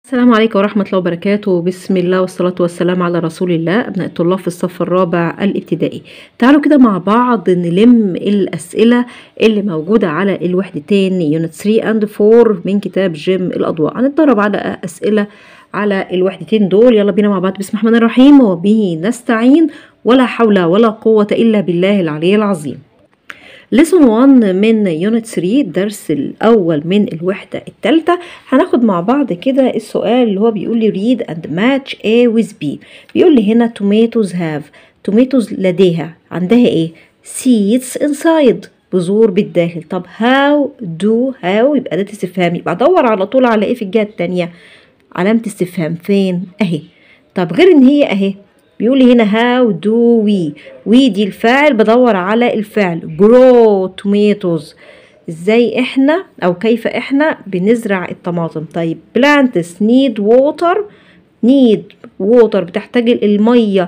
السلام عليكم ورحمة الله وبركاته بسم الله والصلاة والسلام على رسول الله أبناء الطلاب في الصف الرابع الابتدائي تعالوا كده مع بعض نلم الأسئلة اللي موجودة على الوحدتين يونت 3 اند 4 من كتاب جيم الأضواء هنتدرب على أسئلة على الوحدتين دول يلا بينا مع بعض بسم الله الرحمن الرحيم وبه نستعين ولا حول ولا قوة إلا بالله العلي العظيم ليسون 1 من يونت 3 الدرس الأول من الوحدة الثالثة هناخد مع بعض كده السؤال اللي هو بيقول لي read and match A with B بيقول لي هنا tomatoes have tomatoes لديها عندها ايه seeds inside بذور بالداخل طب how do how يبقى ده استفهام يبقى ادور على طول على ايه في الجهة التانية علامة استفهام فين اهي طب غير ان هي اهي بيقول لي هنا how do we we دي الفاعل بدور على الفعل grow tomatoes ازاي احنا او كيف احنا بنزرع الطماطم طيب plants need water need water بتحتاج المية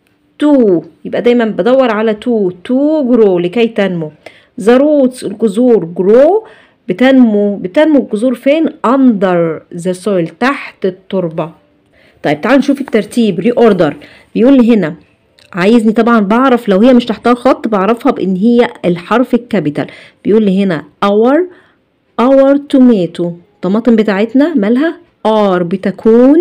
to يبقى دايما بدور على to to grow لكي تنمو the roots الجذور grow بتنمو بتنمو الجذور فين under the soil تحت التربة طيب تعالوا نشوف الترتيب ري اوردر بيقول لي هنا عايزني طبعا بعرف لو هي مش تحتها خط بعرفها بان هي الحرف الكابيتال بيقول لي هنا our our tomato الطماطم بتاعتنا مالها are بتكون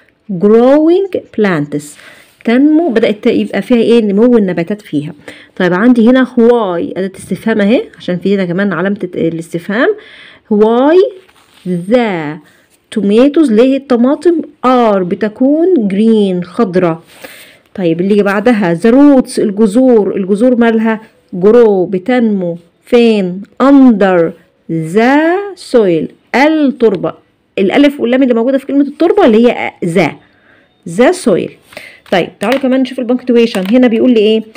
growing plants تنمو بدأت يبقى فيها ايه نمو النباتات فيها طيب عندي هنا why أداة استفهام اهي عشان في هنا كمان علامة الاستفهام why the tomatoes ليه الطماطم are بتكون green خضرة طيب اللي بعدها the roots الجذور الجذور مالها grow بتنمو فين under the soil التربة الألف واللام اللي موجودة في كلمة التربة اللي هي the the soil طيب تعالوا كمان نشوف البنكتويشن هنا بيقول لي ايه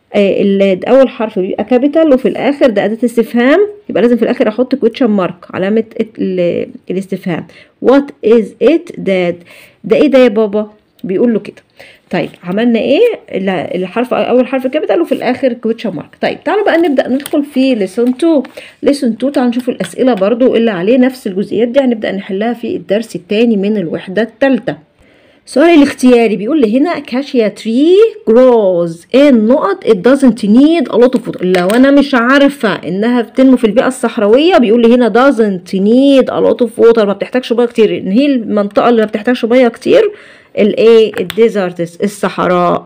آه اول حرف بيبقى كابيتال وفي الاخر ده اداه استفهام يبقى لازم في الاخر احط كويتشن مارك علامه الاستفهام وات از ات ده ده ايه ده يا بابا بيقول له كده طيب عملنا ايه الحرف اول حرف كابيتال وفي الاخر كويتشن مارك طيب تعالوا بقى نبدا ندخل في ليسون 2 ليسون 2 تعالوا نشوف الاسئله برضو اللي عليه نفس الجزئيات دي هنبدا نحلها في الدرس الثاني من الوحده الثالثه السؤال الاختياري بيقول لي هنا كاشيا تري جروز ان نقط it doesn't need a lot of water لو انا مش عارفه انها بتنمو في البيئه الصحراويه بيقول لي هنا doesn't need a lot of water ما بتحتاجش ميه كتير ان هي المنطقه اللي ما بتحتاجش ميه كتير الايه الديزرتس الصحراء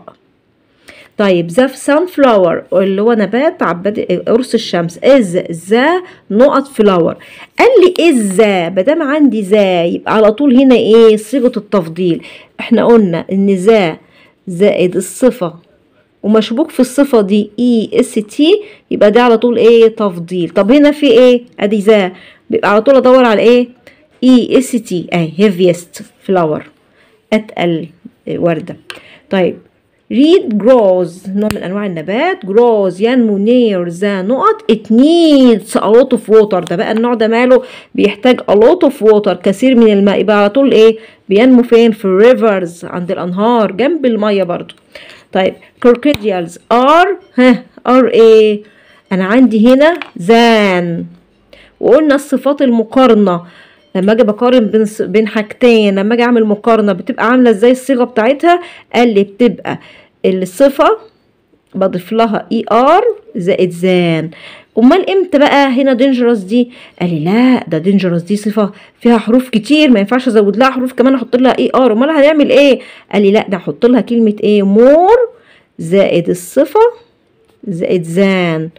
طيب ذا سان فلاور اللي هو نبات عباد قرص الشمس از ذا نقط فلاور قال لي از ذا ما دام عندي ذا يبقى على طول هنا ايه صيغه التفضيل احنا قلنا ان ذا زائد الصفه ومشبوك في الصفه دي اي اس تي يبقى ده على طول ايه تفضيل طب هنا في ايه ادي ذا بيبقى على طول ادور على ايه اي اس تي اهي هيفيست فلاور اتقل ورده طيب read grows نوع من انواع النبات grows ينمو near the نقط it needs a lot of water ده بقى النوع ده ماله بيحتاج a lot of water كثير من الماء يبقى على طول ايه بينمو فين في rivers عند الانهار جنب الميه برضو طيب crocodiles are ها are ايه انا عندي هنا than وقلنا الصفات المقارنه لما اجي بقارن بين بين حاجتين لما اجي اعمل مقارنه بتبقى عامله ازاي الصيغه بتاعتها قال لي بتبقى الصفه بضيف لها اي ار زائد زان امال امتى بقى هنا دينجرس دي قال لي لا ده دينجرس دي صفه فيها حروف كتير ما ينفعش ازود لها حروف كمان احط لها اي ار امال هنعمل ايه قال لي لا ده احط لها كلمه ايه مور زائد الصفه زائد زان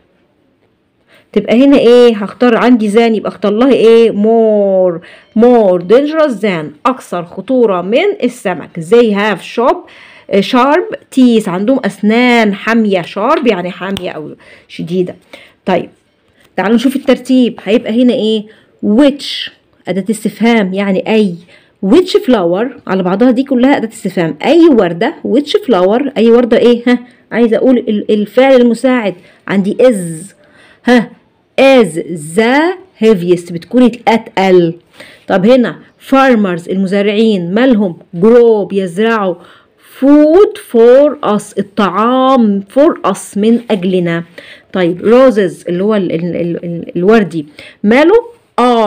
تبقى هنا ايه هختار عندي زان يبقى اختار لها ايه مور مور dangerous زان اكثر خطوره من السمك زي هاف شوب شارب تيس عندهم اسنان حاميه شارب يعني حاميه او شديده طيب تعالوا نشوف الترتيب هيبقى هنا ايه which اداه استفهام يعني اي which flower على بعضها دي كلها اداه استفهام اي ورده which flower اي ورده ايه ها عايزه اقول الفعل المساعد عندي is ها as the heaviest بتكون الاتقل طب هنا farmers المزارعين مالهم grow بيزرعوا food for us الطعام for us من أجلنا طيب roses اللي هو ال ال ال ال الوردي ماله are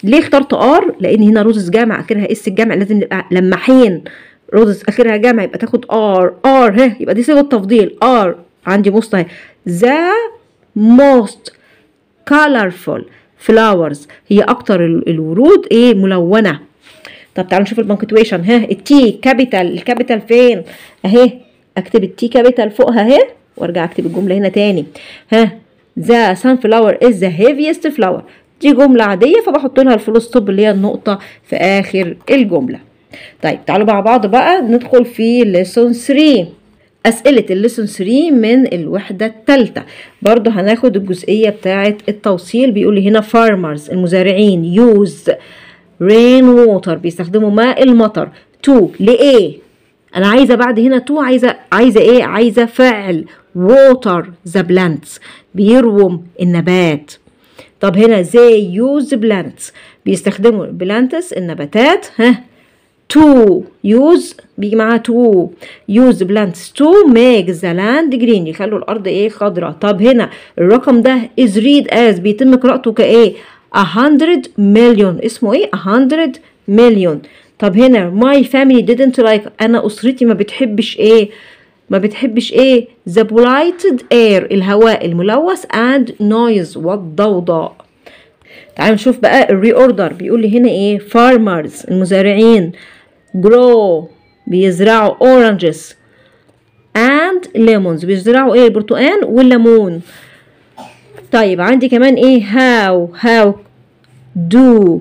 ليه اخترت ار لان هنا روزز جامع اخرها اس الجمع لازم نبقى لماحين روزز اخرها جامع يبقى تاخد ار ار ها يبقى دي صيغه تفضيل ار عندي موست اهي ذا most colorful flowers هي اكتر ال- الورود ايه ملونه طب تعالوا نشوف البنكتويشن ها التي كابيتال الكابيتال فين اهي اكتب التي كابيتال فوقها اهي وارجع اكتب الجمله هنا تاني ها ذا sunflower is the heaviest flower دي جمله عاديه فبحط لها الفول ستوب اللي هي النقطه في اخر الجمله طيب تعالوا مع بعض بقى ندخل في ليسون 3 أسئلة الليسون 3 من الوحدة الثالثة برضو هناخد الجزئية بتاعة التوصيل بيقول لي هنا farmers المزارعين use rain water بيستخدموا ماء المطر to لإيه؟ أنا عايزة بعد هنا to عايزة عايزة إيه؟ عايزة فعل water the plants بيروم النبات طب هنا they use plants بيستخدموا plants النباتات ها to use بيجي معاها to use plants to make the land green يخلوا الأرض إيه خضراء طب هنا الرقم ده is read as بيتم قراءته كإيه a hundred million اسمه إيه a hundred million طب هنا my family didn't like أنا أسرتي ما بتحبش إيه ما بتحبش ايه the polluted air الهواء الملوث and noise والضوضاء تعالوا نشوف بقى الري اوردر بيقول لي هنا ايه farmers المزارعين grow بيزرعوا oranges and lemons بيزرعوا ايه البرتقال والليمون طيب عندي كمان ايه how how do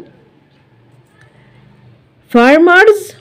farmers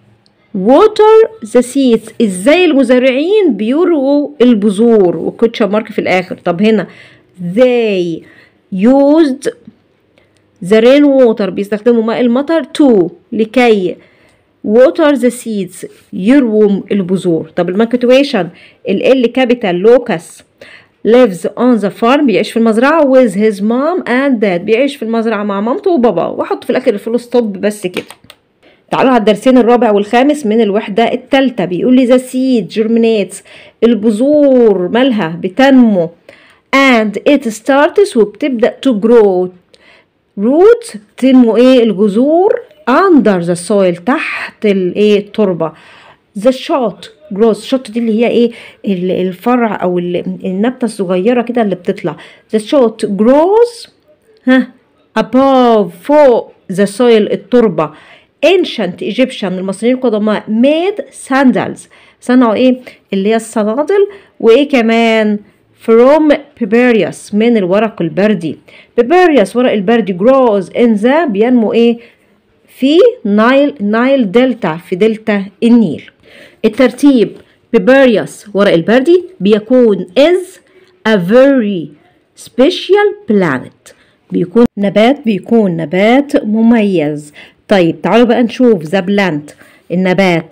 water the seeds ازاي المزارعين بيرووا البذور والكوتشا مارك في الاخر طب هنا they used the rain water بيستخدموا ماء المطر to لكي water the seeds يرووا البذور طب المانكتويشن ال L capital لوكاس lives on the farm بيعيش في المزرعة with his mom and dad بيعيش في المزرعة مع مامته وباباه واحط في الاخر الفول ستوب بس كده تعالوا على الدرسين الرابع والخامس من الوحدة التالتة بيقول لي the seed germinates البذور مالها بتنمو and it starts وبتبدأ to grow roots بتنمو ايه الجذور under the soil تحت الايه التربة the shot grows shot دي اللي هي ايه ال- الفرع او ال- النبتة الصغيرة كده اللي بتطلع the shot grows ها above فوق the soil التربة ancient Egyptian المصريين القدماء made sandals صنعوا ايه اللي هي الصنادل وايه كمان from papyrus من الورق البردي papyrus ورق البردي grows in the بينمو ايه في نايل نايل دلتا في دلتا النيل الترتيب papyrus ورق البردي بيكون is a very special planet بيكون نبات بيكون نبات مميز طيب تعالوا بقى نشوف ذا بلانت النبات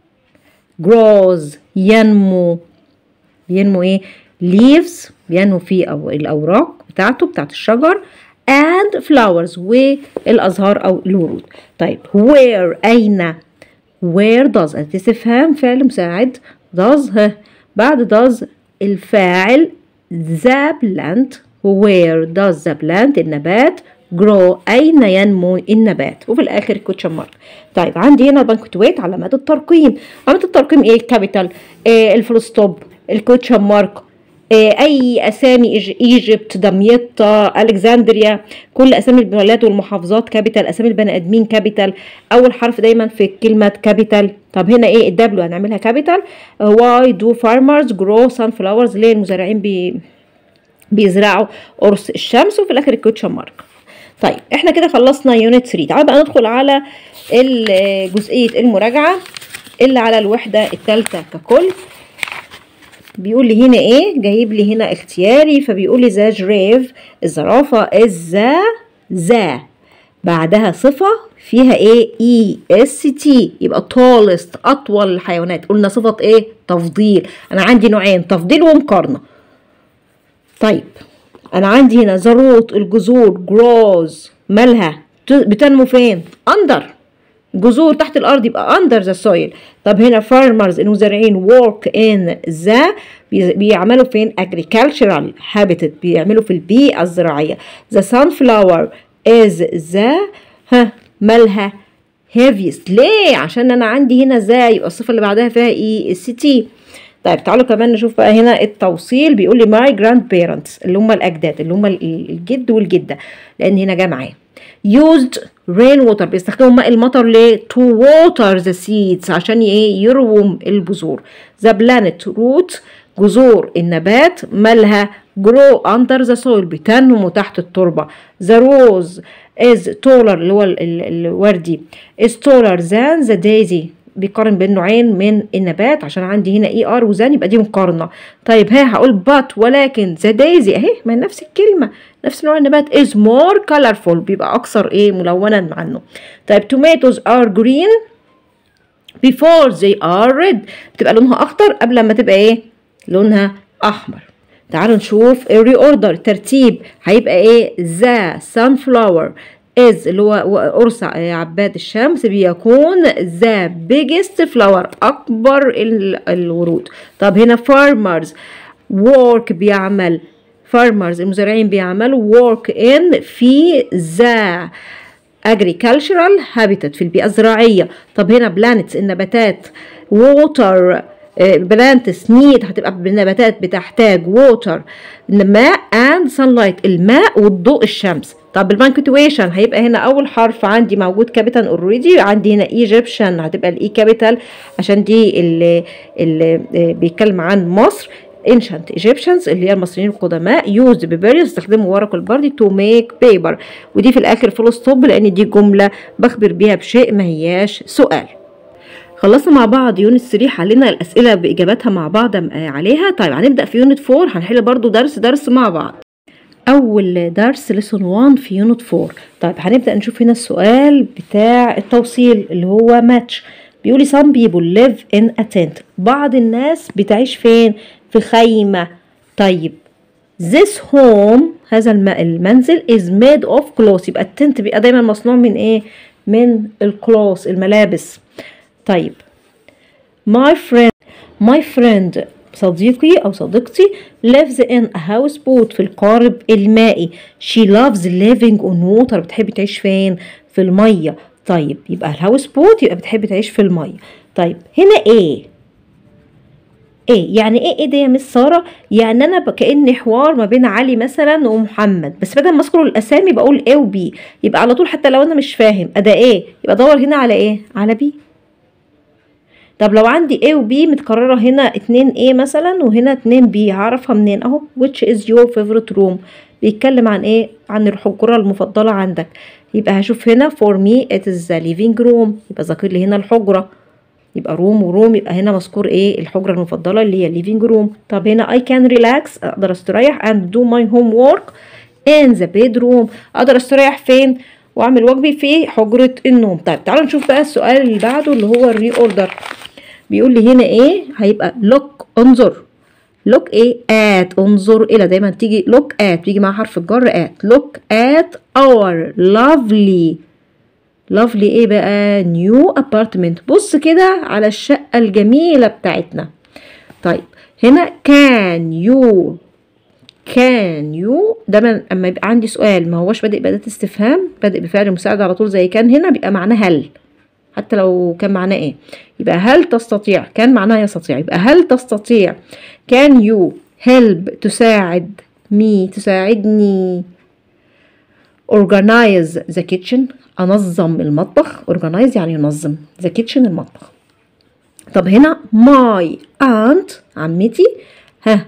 grows ينمو بينمو ايه leaves بينمو فيه أو الأوراق بتاعته بتاعت الشجر and flowers والأزهار أو الورود طيب where أين where does استفهام فعل مساعد does ها بعد does الفاعل the plant where does the plant النبات grow أين ينمو النبات وفي الآخر كوتشن مارك طيب عندي هنا بنكتويت علامات الترقيم علامات الترقيم إيه كابيتال إيه الفول ستوب الكوتشن مارك إيه اي اسامي إيج- ايجيبت دمياط الكسندريا كل اسامي البلاد والمحافظات كابيتال اسامي البني ادمين كابيتال اول حرف دايما في كلمه كابيتال طب هنا ايه الدبليو هنعملها كابيتال واي دو فارمرز جرو سان فلاورز ليه المزارعين بي بيزرعوا قرص الشمس وفي الاخر الكوتشن مارك طيب احنا كده خلصنا يونت 3 تعالوا بقى ندخل على ال- جزئيه المراجعه اللي على الوحده الثالثه ككل بيقول لي هنا ايه جايب لي هنا اختياري فبيقول لي ذا جريف الزرافه ذا ذا بعدها صفه فيها ايه اي اس تي يبقى tallest اطول الحيوانات قلنا صفه ايه تفضيل انا عندي نوعين تفضيل ومقارنه طيب انا عندي هنا زروط الجذور جروز مالها ت- بتنمو فين اندر جذور تحت الارض يبقى under the soil طب هنا farmers المزارعين work in the بي- بيعملوا فين agricultural habitat بيعملوا في البيئة الزراعية the sunflower is ذا ها مالها heaviest ليه عشان انا عندي هنا ذا يبقى الصفه اللي بعدها فيها ايه السي تي طيب تعالوا كمان نشوف بقى هنا التوصيل بيقول لي my grandparents اللي هم الاجداد اللي هم الجد والجده لان هنا جه معاه used rain water بيستخدموا ماء المطر ليه to water the seeds عشان ايه يروم البذور the planet root جذور النبات مالها grow under the soil بتنمو تحت التربة the rose is taller اللي هو الوردي is taller than the daisy بيقارن بين نوعين من النبات عشان عندي هنا اي ار وزان يبقى دي مقارنه طيب ها هقول بات ولكن ذا دايزي اهي ما نفس الكلمه نفس نوع النبات is more colorful بيبقى اكثر ايه ملونا عنه طيب tomatoes are green before they are red بتبقى لونها اخضر قبل ما تبقى ايه لونها احمر تعالوا نشوف الري اوردر ترتيب هيبقى ايه ذا sunflower is اللي هو قرص عباد الشمس بيكون the biggest flower أكبر الورود طب هنا farmers work بيعمل farmers المزارعين بيعملوا work in في the agricultural habitat في البيئة الزراعية طب هنا planets النباتات water بلانتس نيد هتبقى بالنباتات بتحتاج ووتر ماء اند sunlight الماء والضوء الشمس طب البانكتويشن هيبقى هنا اول حرف عندي موجود كابيتال اوريدي عندي هنا ايجيبشن هتبقى الاي كابيتال عشان دي اللي, اللي بيتكلم عن مصر ancient Egyptians اللي هي المصريين القدماء used بيبريوس استخدموا ورق البردي to make paper ودي في الاخر فول ستوب لان دي جمله بخبر بيها بشيء ما هياش سؤال خلصنا مع بعض يونت 3 حلينا الاسئله باجاباتها مع بعض عليها طيب هنبدا في يونت 4 هنحل برضو درس درس مع بعض اول درس ليسون 1 في يونت 4 طيب هنبدا نشوف هنا السؤال بتاع التوصيل اللي هو ماتش بيقولي some people live in a tent بعض الناس بتعيش فين في خيمه طيب this home هذا المنزل is made of cloth يبقى التنت بيبقى دايما مصنوع من ايه من الكلوث الملابس طيب my friend my friend صديقي أو صديقتي lives in a houseboat في القارب المائي she loves living on water بتحب تعيش فين في المية طيب يبقى الهاوس بوت يبقى بتحب تعيش في المية طيب هنا ايه ايه يعني ايه ايه ده يا مس ساره يعني انا كاني حوار ما بين علي مثلا ومحمد بس بدل ما اذكر الاسامي بقول ايه وبي يبقى على طول حتى لو انا مش فاهم ادا ايه يبقى ادور هنا على ايه على بي طب لو عندي A و B متكررة هنا اتنين A مثلا وهنا اتنين B هعرفها منين اهو which is your favorite room بيتكلم عن ايه عن الحجرة المفضلة عندك يبقى هشوف هنا for me it is the living room يبقى ذاكر لي هنا الحجرة يبقى روم وروم يبقى هنا مذكور ايه الحجرة المفضلة اللي هي living room طب هنا I can relax اقدر استريح and do my homework in the bedroom اقدر استريح فين واعمل واجبي في حجرة النوم طيب تعالوا نشوف بقى السؤال اللي بعده اللي هو الري اوردر بيقول لي هنا ايه هيبقى look انظر look ايه at انظر الى دايما تيجي look at بيجي مع حرف الجر at look at our lovely lovely ايه بقى new apartment بص كده على الشقة الجميلة بتاعتنا طيب هنا can you كان يو ده اما يبقى عندي سؤال ما هوش بادئ بأداة استفهام بادئ بفعل مساعد على طول زي كان هنا بيبقى معناه هل حتى لو كان معناه ايه يبقى هل تستطيع كان معناه يستطيع يبقى هل تستطيع كان يو هيلب تساعد مي تساعدني organize the kitchen انظم المطبخ organize يعني ينظم the kitchen المطبخ طب هنا my aunt عمتي ها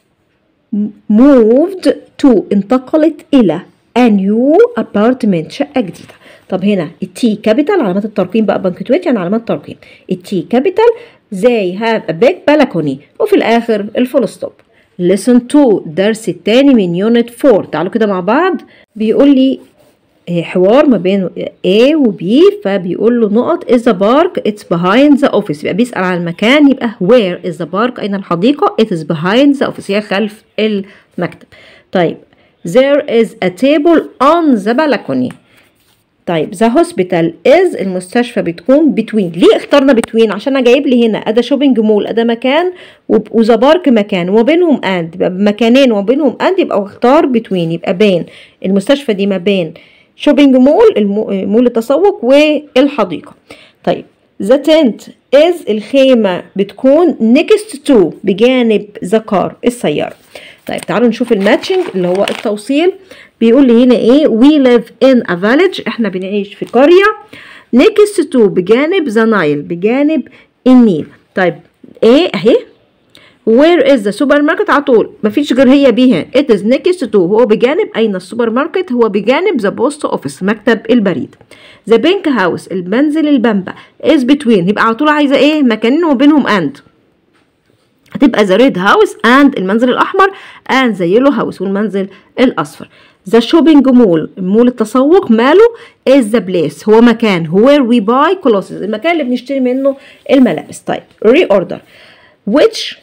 moved to انتقلت إلى a new apartment شقة جديدة طب هنا التي كابيتال علامات الترقيم بقى بنكتويت يعني علامات ترقيم التي كابيتال they have a big balcony وفي الآخر الفول ستوب listen to الدرس التاني من يونت 4 تعالوا كده مع بعض بيقول لي حوار ما بين A و B فبيقول له نقط is the park it's behind the office يبقى بيسأل عن المكان يبقى where is the park أين الحديقة it is behind the office هي خلف المكتب طيب there is a table on the balcony طيب the hospital is المستشفى بتكون between ليه اخترنا between عشان انا جايب لي هنا ادا شوبينج مول ادا مكان وذا بارك مكان وما بينهم اند يبقى مكانين وما بينهم اند يبقى اختار between يبقى بين المستشفى دي ما بين shopping mall المو- مول التسوق والحديقة طيب the tent is الخيمة بتكون next to بجانب the car السيارة طيب تعالوا نشوف الماتشنج اللي هو التوصيل بيقول لي هنا ايه we live in a village احنا بنعيش في قرية next to بجانب the Nile بجانب النيل طيب ايه اهي where is the supermarket على طول مفيش غير هي بيها it is next to هو بجانب أين السوبر ماركت هو بجانب the post office مكتب البريد the pink house المنزل البامبا is between يبقى على طول عايزة ايه مكانين وبينهم and هتبقى the red house and المنزل الأحمر and the yellow house والمنزل الأصفر the shopping mall مول التسوق ماله is the place هو مكان where we buy clothes المكان اللي بنشتري منه الملابس طيب reorder which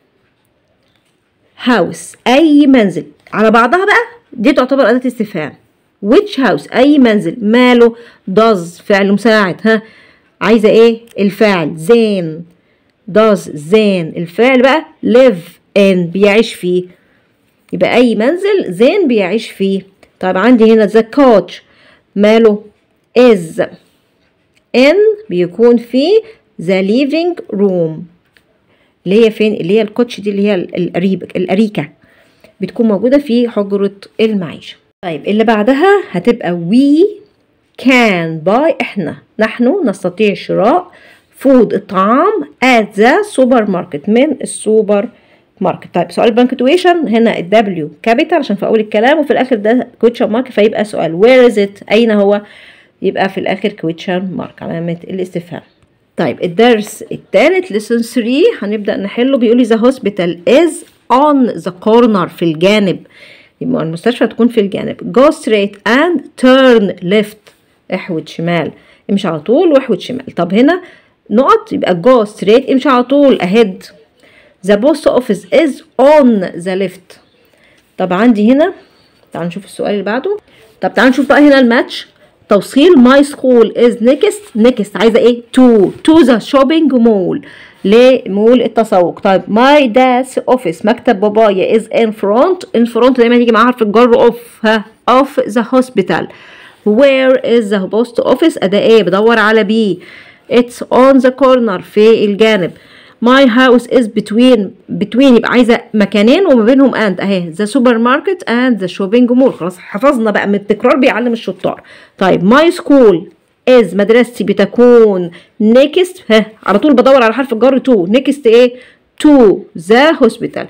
house أي منزل على بعضها بقى دي تعتبر أداة استفهام which house أي منزل ماله does فعل مساعد ها عايزة ايه الفاعل زين does زين الفعل بقى live in بيعيش فيه يبقى أي منزل زين بيعيش فيه طيب عندي هنا the coach ماله is in بيكون في the living room اللي هي فين اللي هي الكوتش دي اللي هي القريبة الأريكة بتكون موجودة في حجرة المعيشة طيب اللي بعدها هتبقى we can buy احنا نحن نستطيع شراء فود الطعام at the supermarket من السوبر ماركت طيب سؤال البنكتويشن هنا الدبليو كابيتال عشان في اول الكلام وفي الاخر ده كويتشن مارك فيبقى سؤال where is it اين هو يبقى في الاخر كويتشن مارك علامة الاستفهام طيب الدرس الثالث لسن 3 هنبدأ نحله بيقول لي the hospital is on the corner في الجانب يبقى المستشفى تكون في الجانب go straight and turn left احود شمال امشي على طول واحود شمال طب هنا نقط يبقى go straight امشي على طول ahead the post office is on the left طب عندي هنا تعال نشوف السؤال اللي بعده طب تعال نشوف بقى هنا الماتش توصيل my school is next next عايزه ايه to to the shopping mall لمول التسوق طيب my dad's office مكتب بابايا is in front in front دايما يجي معاها حرف الجر of ها of the hospital where is the post office اداه ايه بدور على بي it's on the corner في الجانب my house is between between يبقى عايزه مكانين وما بينهم and اهي the supermarket and the shopping mall خلاص حفظنا بقى من التكرار بيعلم الشطار طيب my school is مدرستي بتكون next ها على طول بدور على حرف الجر to next ايه to the hospital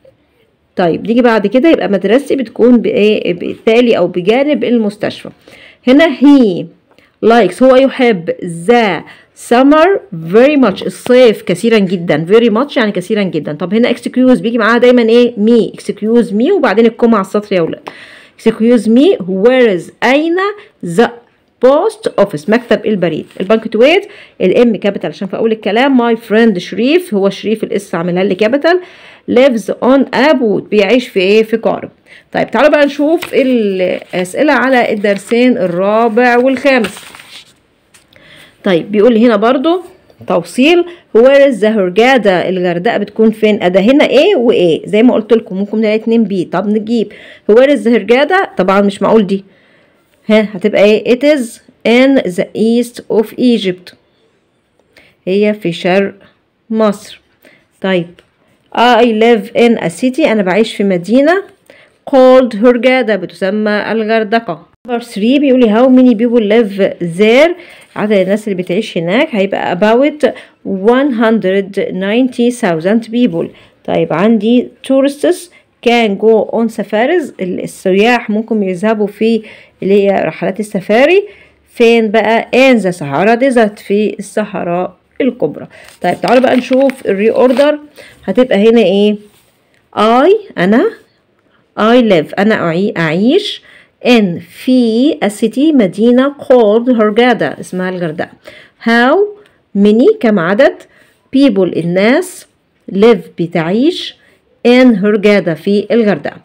طيب نيجي بعد كده يبقى مدرستي بتكون بايه بالتالي او بجانب المستشفى هنا he likes هو يحب the summer very much الصيف كثيرا جدا very much يعني كثيرا جدا طب هنا excuse بيجي معاها دايما ايه me excuse me وبعدين الكومة على السطر يا ولاد excuse me where is أين the post office مكتب البريد البنكتويت الام كابيتال عشان في اول الكلام my friend شريف هو شريف الاس عاملها لي كابيتال lives on a boat بيعيش في ايه في قارب طيب تعالوا بقى نشوف الاسئله على الدرسين الرابع والخامس طيب بيقول لي هنا برضو توصيل where is the هرجادة الغردقة بتكون فين أدا هنا ايه وايه زي ما قلت لكم ممكن نلاقي اتنين بي طب نجيب where is the هرجادة طبعا مش معقول دي ها هتبقى ايه it is in the east of Egypt هي في شرق مصر طيب I live in a city أنا بعيش في مدينة called هرجادة بتسمى الغردقة number 3 بيقول لي how many people live there عدد الناس اللي بتعيش هناك هيبقى about 190,000 people طيب عندي tourists can go on safaris السياح ممكن يذهبوا في اللي هي رحلات السفاري فين بقى in the Sahara desert في الصحراء الكبرى طيب تعالوا بقى نشوف الري اوردر هتبقى هنا ايه I أنا I live أنا أعي- أعيش in في a city مدينة called هرجادة اسمها الغردقة how many كم عدد people الناس live بتعيش in هرجادة في الغردقة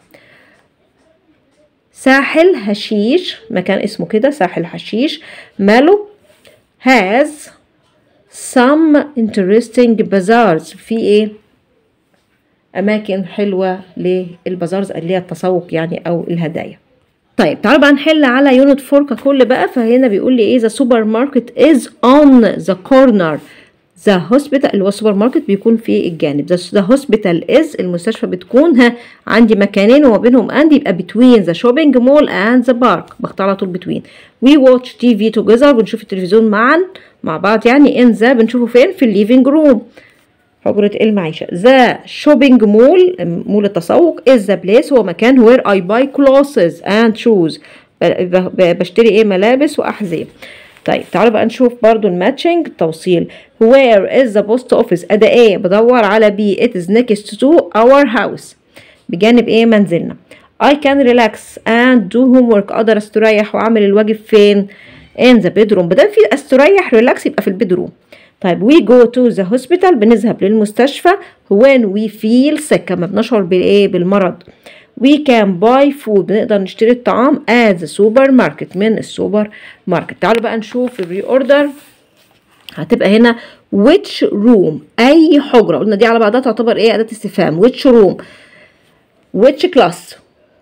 ساحل هشيش مكان اسمه كده ساحل حشيش ماله has some interesting bazaars في ايه اماكن حلوه للبازارز اللي هي التسوق يعني او الهدايا طيب تعالوا بقى نحل على يونت 4 ككل بقى فهنا بيقول لي ايه ذا سوبر ماركت از اون ذا كورنر ذا هوسبيتال اللي هو السوبر ماركت بيكون في الجانب ذا هوسبيتال از المستشفى بتكون ها عندي مكانين وما بينهم اند يبقى بتوين ذا شوبينج مول اند ذا بارك بختار على طول بتوين وي واتش تي في توجذر بنشوف التلفزيون معا مع بعض يعني ان ذا بنشوفه فين في الليفينج روم حجرة المعيشة ذا شوبينج مول مول التسوق is the place هو مكان where I buy clothes and shoes بشتري ايه ملابس وأحذية طيب تعالوا بقى نشوف برضو الماتشنج توصيل where is the post office أدا ايه بدور على بي it is next to our house بجانب ايه منزلنا I can relax and do homework أقدر استريح وأعمل الواجب فين in the bedroom بدل في استريح ريلاكس يبقى في البيدروم طيب we go to the hospital بنذهب للمستشفى when we feel sick لما بنشعر بالايه بالمرض we can buy food بنقدر نشتري الطعام at the supermarket من السوبر ماركت تعالوا بقى نشوف الري اوردر هتبقى هنا which room اي حجره قلنا دي على بعضها تعتبر ايه اداه استفهام which room which class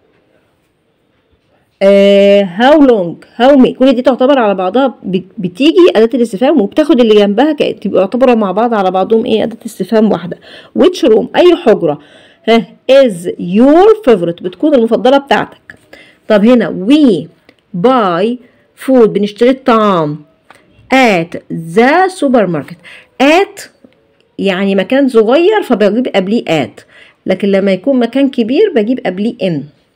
آه how long how many كل دي تعتبر على بعضها بتيجي أداة الاستفهام وبتاخد اللي جنبها تبقى يعتبروا مع بعض على بعضهم ايه أداة استفهام واحدة which room أي حجرة ها is your favorite بتكون المفضلة بتاعتك طب هنا we buy food بنشتري الطعام at the supermarket at يعني مكان صغير فبجيب قبليه at لكن لما يكون مكان كبير بجيب قبليه in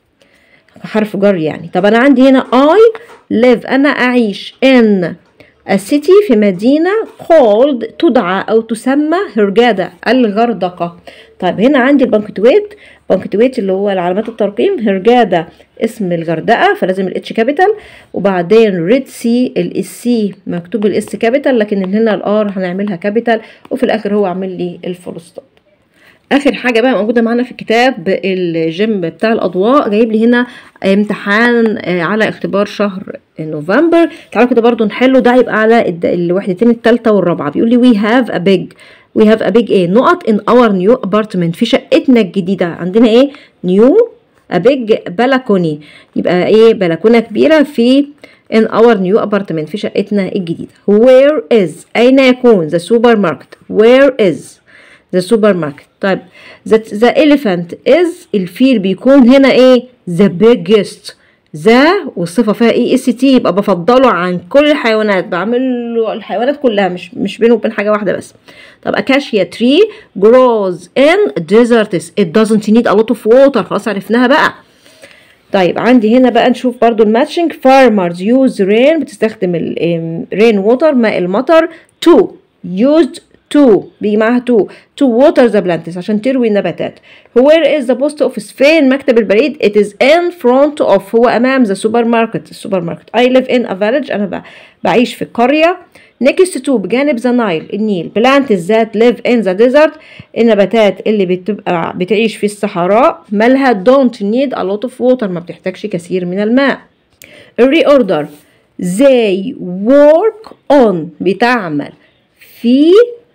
حرف جر يعني طب انا عندي هنا I live انا اعيش in a city في مدينة called تدعى او تسمى هرجادة الغردقة طيب هنا عندي البنكتويت بنكتويت اللي هو علامات الترقيم هرجادة اسم الغردقة فلازم الاتش كابيتال وبعدين ريد سي السي مكتوب الاس كابيتال لكن هنا الار هنعملها كابيتال وفي الاخر هو عامل لي الفول ستوب اخر حاجه بقى موجوده معانا في الكتاب الجيم بتاع الاضواء جايب لي هنا امتحان على اختبار شهر نوفمبر تعالوا كده برضو نحله ده يبقى على الوحدتين الثالثه والرابعه بيقول لي وي هاف ا بيج وي هاف ا بيج ايه نقط ان اور نيو ابارتمنت في شقتنا الجديده عندنا ايه نيو ا بيج بلكوني يبقى ايه بلكونه كبيره في in our new apartment في شقتنا الجديدة where is أين يكون the supermarket where is the supermarket طيب the, the elephant is الفيل بيكون هنا ايه the biggest ذا والصفه فيها اي اس تي يبقى بفضله عن كل الحيوانات بعمل له الحيوانات كلها مش مش بينه وبين حاجه واحده بس طب اكاشيا تري grows in deserts it doesn't need a lot of water خلاص عرفناها بقى طيب عندي هنا بقى نشوف برضو الماتشنج farmers use rain بتستخدم الرين ووتر ماء المطر to used to بيجي معاها to to water the plants عشان تروي النباتات where is the post office فين مكتب البريد it is in front of هو أمام the supermarket السوبر ماركت I live in a village أنا بعيش في قرية next to بجانب the Nile النيل plants that live in the desert النباتات اللي بتبقى بتعيش في الصحراء مالها don't need a lot of water ما بتحتاجش كثير من الماء reorder they work on بتعمل في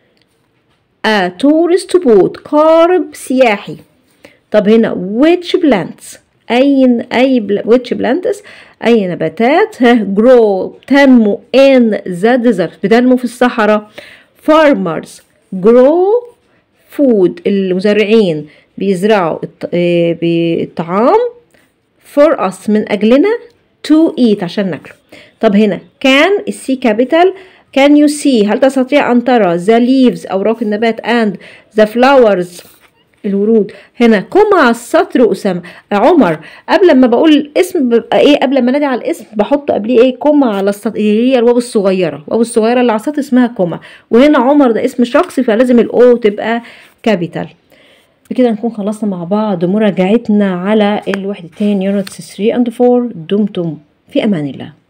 a tourist boat قارب سياحي طب هنا which plants أي أي بل... which plants أي نباتات ها grow تنمو in the desert بتنمو في الصحراء farmers grow food المزارعين بيزرعوا الطعام for us من أجلنا to eat عشان ناكله طب هنا كان السي كابيتال Can you see هل تستطيع أن ترى the leaves أوراق النبات and the flowers الورود هنا كما على السطر أسامة عمر قبل ما بقول الاسم ببقى ايه قبل ما نادي على الاسم بحط قبليه ايه كما على السطر هي الواو الصغيرة الواو الصغيرة اللي على السطر اسمها كما وهنا عمر ده اسم شخصي فلازم الاو تبقى كابيتال بكده نكون خلصنا مع بعض مراجعتنا على الوحدتين يونتس 3 and 4 دمتم في امان الله